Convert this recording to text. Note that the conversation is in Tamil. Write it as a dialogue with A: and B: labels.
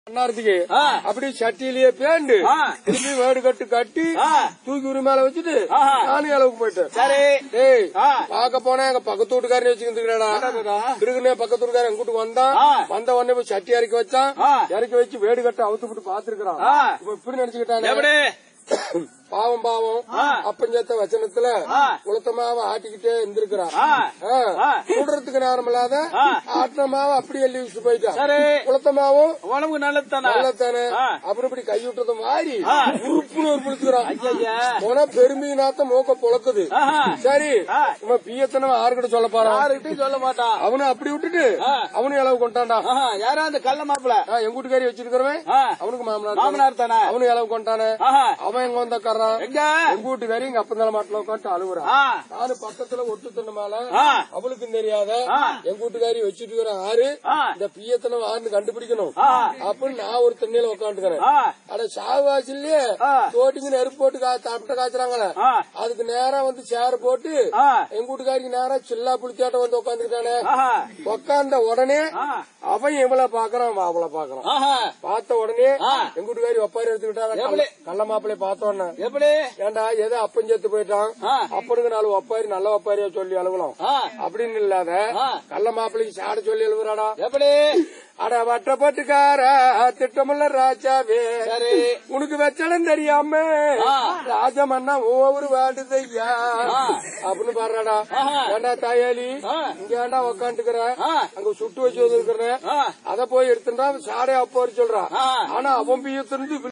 A: அண்ணாரத்துக்கு
B: ஆ.
A: அப்படி சட்டியிலேயே பேண்டு
B: ஆ.
A: திரும்பி வேடு கட்டு கட்டி
B: ஆ.
A: தூக்கி உரி மேல வச்சுட்டு
B: ஆஹா.
A: நானும் அளவுக்கு போயிட்டேன்
B: சரி
A: டேய்
B: ஆ.
A: பாக்க போனா எங்க பக்கத்து வீட்டுக்காரனே வச்சுக்கிட்டுடா
B: அடடடா.
A: இருக்குனே பக்கத்து வீட்டுக்காரன் எங்கிட்டு வந்தான்
B: ஆ.
A: வந்த உடனே போய் சட்டி இறக்கி வச்சான்
B: ஆ.
A: இறக்கி வச்சு வேடு கட்ட அவுத்து விட்டு பாத்துருக்கான்
B: ஆ.
A: இப்ப இப்படி நினைச்சுக்கிட்டானே
B: எப்படி
A: பாவம் பாவம்
B: ஆ.
A: அப்பஞ்சத்த வச்சனத்துல
B: ஆ.
A: குளத்தமாவ ஆட்டிக்கிட்டே இருந்திருக்கிறான்
B: ஆ. ஆ.
A: கூடுறதுக்கு நேரம் இல்லாத
B: ஆ.
A: ஆட்டமாவ அப்படியே எழுதி வச்சு போயிட்டான்
B: சரி
A: குளத்தமாவும்
B: உடம்புக்கு நல்லது தானே
A: நல்லதானே
B: ஆ.
A: அப்புறம் இப்படி கை விட்டது மாறி
B: ஆ.
A: உறுப்புன்னு ஒரு பிடிச்சுக்கிறான்
B: ஐயா
A: போனா பெருமை நாத்த மூக்க பொழக்குது
B: ஆஹா.
A: சரி
B: ஆ.
A: இவன் பியத்தனவன் ஆறுகிட்ட சொல்ல போறான்
B: யாருக்கிட்டையும் சொல்ல மாட்டான்
A: அவனை அப்படி விட்டுட்டு
B: ஆ.
A: அவனும் இளவு கொண்டான்டா
B: ஆஹா, யாரா அந்த கள்ள மாப்பிள
A: ஆ, எங்க வீட்டுக்காரி வச்சிருக்கிறவன்
B: ஆ.
A: அவனுக்கு மாமனார்
B: மாமனார் தானே
A: அவனும் இளவு கொண்டானே
B: ஆஹா.
A: அவன் எங்க வந்தக்காரன்
B: எங்க
A: எங்க வீட்டுக்காரி எங்க அப்பந்தல மாட்டுல உட்காந்து அழுகுறான்
B: ஆ.
A: நானு பக்கத்துல ஒட்டு தின்னமால
B: ஆ.
A: அவளுக்கும் தெரியாத
B: ஆ.
A: எங்க வீட்டுக்காரி வச்சிட்டு இருக்கிற ஆறு
B: ஆ.
A: இந்த பியத்தனம் ஆறுன்னு கண்டுபிடிக்கணும்
B: ஆ.
A: அப்படின்னு நான் ஒரு தண்ணியில உட்காந்துக்கிறேன்
B: ஆ.
A: அட சாவாசிலேயே
B: ஆ.
A: தோட்டிங்க நெருப்பு போட்டு கா- தப்பட்ட காய்ச்சறாங்களே
B: ஆ.
A: அதுக்கு நேரா வந்து சேர் போட்டு
B: ஆ.
A: எங்க வீட்டுக்காரிக்கு நேரா சில்லா புளிச்சாட்டம் வந்து உட்காந்துக்கிட்டானே
B: ஆஹா.
A: உட்கார்ந்த உடனே
B: ஆ.
A: அவன் இவள பாக்குறான் அவளை பாக்குறான்
B: ஆஹா.
A: பார்த்த உடனே
B: ஆ.
A: எங்க வீட்டுக்காரி ஒப்பாரி எடுத்துக்கிட்டாங்க
B: எப்படி?
A: கள்ள மாப்பிள்ளை பார்த்த உடனே
B: எப்படி
A: ஏண்டா ஏதோ அப்பன் சேர்த்து போயிட்டான்
B: ஆ.
A: அப்பனுக்கு நாலு ஒப்பாரி நல்ல ஒப்பாரியா சொல்லி அழுகலாம்
B: ஆ.
A: அப்படின்னு இல்லாத
B: ஆ.
A: கள்ள மாப்பிள்ளைக்கு சாட சொல்லி எழுவுறாடா
B: எப்படி
A: அட வட்டப்பட்டுக்கார திட்டமுள்ள ராஜாவே
B: சரி
A: உனக்கு வச்சாலும் தெரியாம
B: ஆ.
A: ராஜமன்னா ஒவ்வொரு வாடுதையா
B: ஆ.
A: அப்படின்னு பாடுறாடா
B: ஆஹா.
A: ஏண்டா தாயாளி
B: ஆ.
A: இங்க ஏண்டா உக்காந்துக்கிற
B: ஆ.
A: அங்க சுட்டு வச்சு வந்துருக்கிறேன்
B: ஆ.
A: அத போய் எடுத்துட்டா சாடை அப்போ சொல்றான்
B: ஆ.
A: ஆனா அவன் பியத்திருந்து